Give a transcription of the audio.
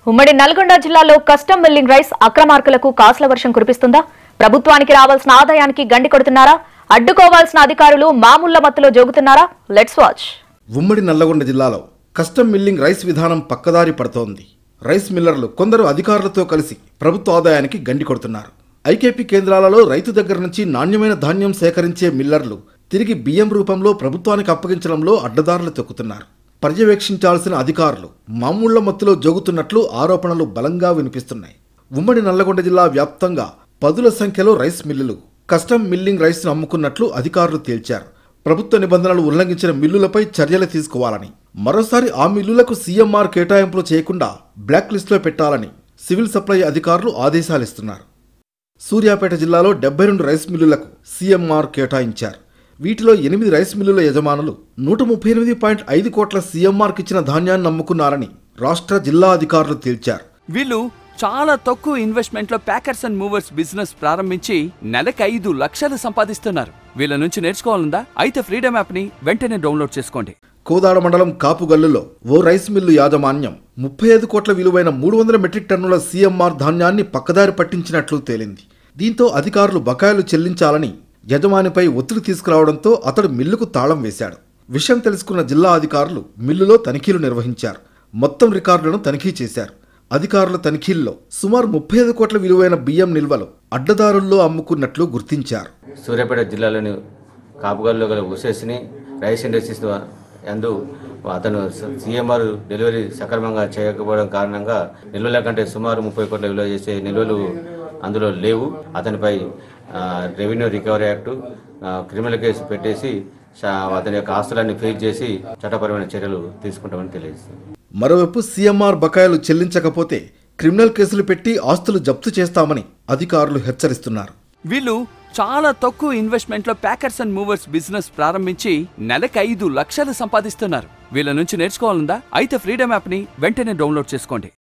ఉమ్మడి నల్గొండ జిల్లాలో custom milling rice అక్రమార్కులకు కాసుల వర్షం కురిపిస్తుందా ప్రభుత్వానికి రావాల్సిన ఆదాయానికి గండి కొడుతున్నారా అడ్డుకోవాల్సిన అధికారులు మామూళ్ల మత్తులో జోగుతున్నారా లెట్స్ వాచ్ ఉమ్మడి నల్లగొండ జిల్లాలో కస్టమ్ మిల్లింగ్ రైస్ విధానం పక్కదారి పడుతోంది రైస్ మిల్లర్లు కొందరు అధికారులతో కలిసి ప్రభుత్వ ఆదాయానికి గండి కొడుతున్నారు ఐకేపీ కేంద్రాలలో రైతు దగ్గర నుంచి నాణ్యమైన ధాన్యం సేకరించే మిల్లర్లు తిరిగి బియ్యం రూపంలో ప్రభుత్వానికి అప్పగించడంలో అడ్డదారులు తొక్కుతున్నారు పర్యవేక్షించాల్సిన అధికారులు మామూళ్ల మత్తులో జోగుతున్నట్లు ఆరోపణలు బలంగా వినిపిస్తున్నాయి ఉమ్మడి నల్లగొండ జిల్లా వ్యాప్తంగా పదుల సంఖ్యలో రైస్ మిల్లులు కస్టమ్ మిల్లింగ్ రైస్ను అమ్ముకున్నట్లు అధికారులు తేల్చారు ప్రభుత్వ నిబంధనలు ఉల్లంఘించిన మిల్లులపై చర్యలు తీసుకోవాలని మరోసారి ఆ మిల్లులకు సీఎంఆర్ కేటాయింపులు చేయకుండా బ్లాక్ లిస్టులో పెట్టాలని సివిల్ సప్లై అధికారులు ఆదేశాలిస్తున్నారు సూర్యాపేట జిల్లాలో డెబ్బై రెండు రైస్ మిల్లులకు సీఎంఆర్ కేటాయించారు వీటిలో ఎనిమిది రైస్ మిల్లుల యజమానులు నూట ముప్పై ఎనిమిది పాయింట్ ఐదు కోట్ల సీఎంఆర్కి ఇచ్చిన ధాన్యాన్ని నమ్ముకున్నారని రాష్ట్ర జిల్లా అధికారులు తేల్చారు వీళ్ళు చాలా తక్కువ ఇన్వెస్ట్మెంట్ లో ప్యాకర్స్ అండ్ మూవర్స్ బిజినెస్ ప్రారంభించి నెలకు ఐదు లక్షలు సంపాదిస్తున్నారు వీళ్ళ నుంచి నేర్చుకోవాలందా అయితే ఫ్రీడమ్ యాప్ ని వెంటనే డౌన్లోడ్ చేసుకోండి కోదాడ మండలం కాపుగల్లులో ఓ రైస్ మిల్లు యాజమాన్యం ముప్పై ఐదు కోట్ల విలువైన మూడు వందల మెట్రిక్ టన్నుల సీఎంఆర్ ధాన్యాన్ని పక్కదారి పట్టించినట్లు తేలింది దీంతో అధికారులు బకాయిలు చెల్లించాలని యజమానిపై ఒత్తిడి తీసుకురావడంతో అతడు మిల్లుకు తాళం వేశాడు విషయం తెలుసుకున్న జిల్లా అధికారులు మిల్లులో తనిఖీలు నిర్వహించారు మొత్తం రికార్డులను తనిఖీ చేశారు అధికారుల తనిఖీల్లో సుమారు ముప్పై ఐదు కోట్ల విలువైన బియ్యం నిల్వలు అడ్డదారుల్లో అమ్ముకున్నట్లు గుర్తించారు సూర్యాపేట జిల్లాలోని కాపుగాల్లో గల ఉసేస్ని రైస్ ఇండస్ట్రీస్ యందు అతను సీఎంఆర్ డెలివరీ సక్రమంగా చేయకపోవడం కారణంగా నిల్వల కంటే సుమారు ముప్పై కోట్ల విలువ చేసే నిల్వలు అందులో లేవు అతనిపై ఆ, రెవెన్యూ రికవరీ యాక్టు ఆ, క్రిమినల్ కేసు పెట్టేసి శా- అతని యొక్క ఆస్తులన్నీ ఫీజ్ చేసి చట్టపరమైన చర్యలు తీసుకుంటామని తెలియజేస్తుంది మరోవైపు సీఎంఆర్ బకాయిలు చెల్లించకపోతే క్రిమినల్ కేసులు పెట్టి ఆస్తులు జప్తు చేస్తామని అధికారులు హెచ్చరిస్తున్నారు వీళ్ళు చాలా తక్కువ ఇన్వెస్ట్మెంట్ లో ప్యాకర్స్ అండ్ మూవర్స్ బిజినెస్ ప్రారంభించి నెలకు ఐదు లక్షలు సంపాదిస్తున్నారు వీళ్ళ నుంచి నేర్చుకోవాలందా అయితే ఫ్రీడమ్ యాప్ ని వెంటనే డౌన్లోడ్ చేసుకోండి